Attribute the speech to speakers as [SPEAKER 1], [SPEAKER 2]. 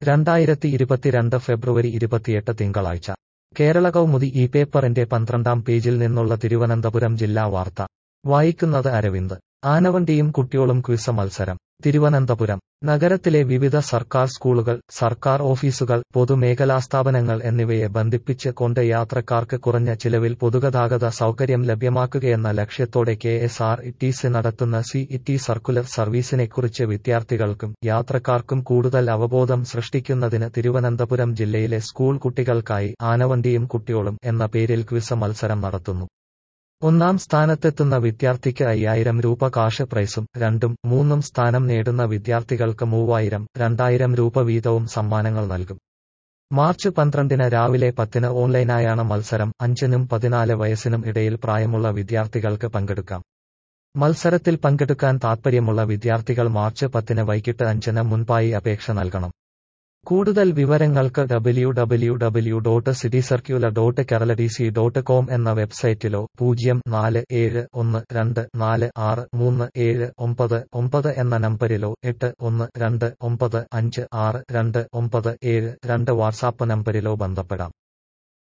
[SPEAKER 1] രണ്ടായിരത്തി ഇരുപത്തിരണ്ട് ഫെബ്രുവരി ഇരുപത്തിയെട്ട് തിങ്കളാഴ്ച കേരള കൗമുദി ഈ പേപ്പറിന്റെ പന്ത്രണ്ടാം പേജിൽ നിന്നുള്ള തിരുവനന്തപുരം ജില്ലാ വാർത്ത വായിക്കുന്നത് അരവിന്ദ് ആനവണ്ടിയും കുട്ടിയോളും ക്വിസ് മത്സരം തിരുവനന്തപുരം നഗരത്തിലെ വിവിധ സർക്കാർ സ്കൂളുകൾ സർക്കാർ ഓഫീസുകൾ പൊതുമേഖലാ സ്ഥാപനങ്ങൾ എന്നിവയെ ബന്ധിപ്പിച്ച് കൊണ്ട് യാത്രക്കാർക്ക് കുറഞ്ഞ ചിലവിൽ പൊതുഗതാഗത സൗകര്യം ലഭ്യമാക്കുകയെന്ന ലക്ഷ്യത്തോടെ K S R T C നടത്തുന്ന സി ടി സർക്കുലർ സർവീസിനെക്കുറിച്ച് വിദ്യാർത്ഥികൾക്കും യാത്രക്കാർക്കും കൂടുതൽ അവബോധം സൃഷ്ടിക്കുന്നതിന് തിരുവനന്തപുരം ജില്ലയിലെ സ്കൂൾ കുട്ടികൾക്കായി ആനവണ്ടിയും കുട്ടിയോളും എന്ന പേരിൽ ക്വിസ് മത്സരം നടത്തുന്നു ഒന്നാം സ്ഥാനത്തെത്തുന്ന വിദ്യാർത്ഥിക്ക് അയ്യായിരം രൂപ കാഷ് പ്രൈസും രണ്ടും മൂന്നും സ്ഥാനം നേടുന്ന വിദ്യാർത്ഥികൾക്ക് മൂവായിരം രണ്ടായിരം രൂപ വീതവും സമ്മാനങ്ങൾ നൽകും മാർച്ച് പന്ത്രണ്ടിന് രാവിലെ പത്തിന് ഓൺലൈനായാണ് മത്സരം അഞ്ചിനും പതിനാല് വയസ്സിനും ഇടയിൽ പ്രായമുള്ള വിദ്യാർത്ഥികൾക്ക് പങ്കെടുക്കാം മത്സരത്തിൽ പങ്കെടുക്കാൻ താൽപ്പര്യമുള്ള വിദ്യാർത്ഥികൾ മാർച്ച് പത്തിന് വൈകിട്ട് അഞ്ചിന് മുൻപായി അപേക്ഷ നൽകണം കൂടുതൽ വിവരങ്ങൾക്ക് W W W dot city circular dot Kerala D C dot com എന്ന വെബ്സൈറ്റിലോ പൂജ്യം നാല് ഏഴ് ഒന്ന് രണ്ട് നാല് ആറ് മൂന്ന് ഏഴ് ഒമ്പത് ഒമ്പത് എന്ന നമ്പരിലോ എട്ട് ഒന്ന് രണ്ട് ഒമ്പത് അഞ്ച് ആറ് രണ്ട് ഒമ്പത് ഏഴ് രണ്ട് വാട്സാപ്പ് നമ്പരിലോ ബന്ധപ്പെടാം